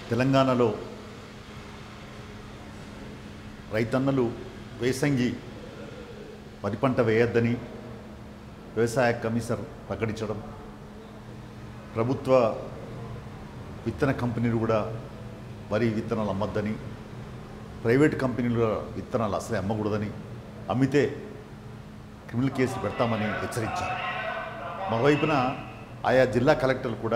తెలంగాణలో రైతన్నలు వేసంగి వరి పంట వేయొద్దని వ్యవసాయ కమిషనర్ ప్రకటించడం ప్రభుత్వ విత్తన కంపెనీలు కూడా వరి విత్తనాలు అమ్మొద్దని ప్రైవేట్ కంపెనీల విత్తనాలు అసలే అమ్మకూడదని అమ్మితే క్రిమినల్ కేసు పెడతామని హెచ్చరించారు మరోవైపున ఆయా జిల్లా కలెక్టర్లు కూడా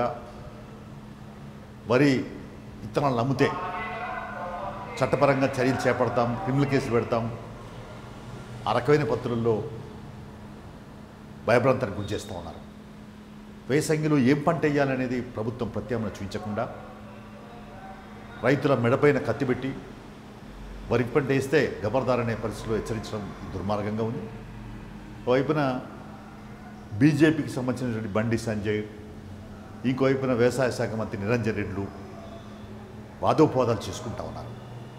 వరి విత్తనాలను అమ్మితే చట్టపరంగా చర్యలు చేపడతాం క్రిమినల్ కేసులు పెడతాం ఆ రకమైన పత్రుల్లో భయభ్రాంతానికి గురి చేస్తూ ఉన్నారు వేసంగిలో ఏం పంట వేయాలనేది ప్రభుత్వం ప్రత్యామ్నాయం చూపించకుండా రైతుల మెడపైన కత్తిపెట్టి వరి పంట వేస్తే గబర్దార్ అనే పరిస్థితిలో హెచ్చరించడం దుర్మార్గంగా ఉంది ఒకవైపున బీజేపీకి సంబంధించినటువంటి బండి సంజయ్ ఇంకోవైపున వ్యవసాయ శాఖ మంత్రి నిరంజన్ రెడ్లు వాదోపవాదాలు చేసుకుంటా ఉన్నారు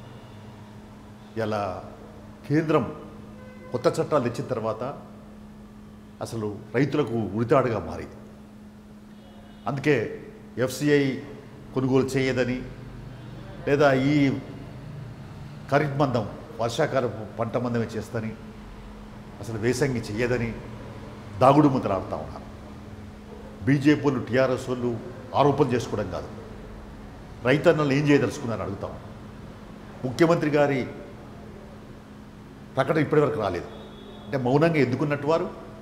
ఇలా కేంద్రం కొత్త చట్టాలు తెచ్చిన తర్వాత అసలు రైతులకు ఉరితాడుగా మారింది అందుకే ఎఫ్సిఐ కొనుగోలు చేయదని లేదా ఈ ఖరీఫ్ మందం వర్షాకాలపు పంట మందమే చేస్తని అసలు వేసంగి చెయ్యదని దాగుడు ముద్ర ఆడుతూ ఉన్నారు బీజేపీ వాళ్ళు టీఆర్ఎస్ వాళ్ళు ఆరోపణలు చేసుకోవడం కాదు రైతన్నలు ఏం చేయదలుచుకున్నారని అడుగుతాం ముఖ్యమంత్రి గారి ప్రకటన ఇప్పటివరకు రాలేదు అంటే మౌనంగా ఎందుకున్నట్టు వారు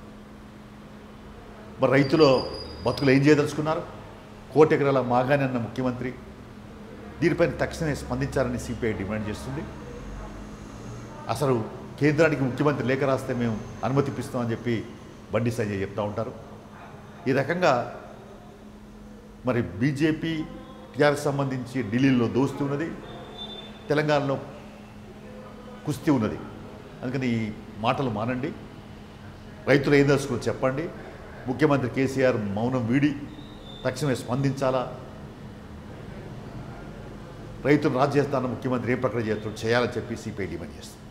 మరి రైతులు బతుకులు ఏం చేయదలుచుకున్నారు కోటి ఎకరాల మాగాని అన్న ముఖ్యమంత్రి దీనిపైన తక్షణమే స్పందించాలని సిపిఐ డిమాండ్ చేస్తుంది అసలు కేంద్రానికి ముఖ్యమంత్రి లేఖ రాస్తే మేము అనుమతిపిస్తామని చెప్పి బండి సంజయ్ చెప్తూ ఉంటారు ఈ రకంగా మరి బీజేపీ టీఆర్ఎస్ సంబంధించి ఢిల్లీలో దోస్తీ ఉన్నది తెలంగాణలో కుస్తీ ఉన్నది అందుకని ఈ మాటలు మానండి రైతులు ఏం తెలుసుకుని చెప్పండి ముఖ్యమంత్రి కేసీఆర్ మౌనం వీడి తక్షణమే స్పందించాలా రైతులు రాజ్యస్థానం ముఖ్యమంత్రి ఏం ప్రకటన చేస్తాడో చేయాలని చెప్పి సిపిఐ డిమాండ్ చేస్తుంది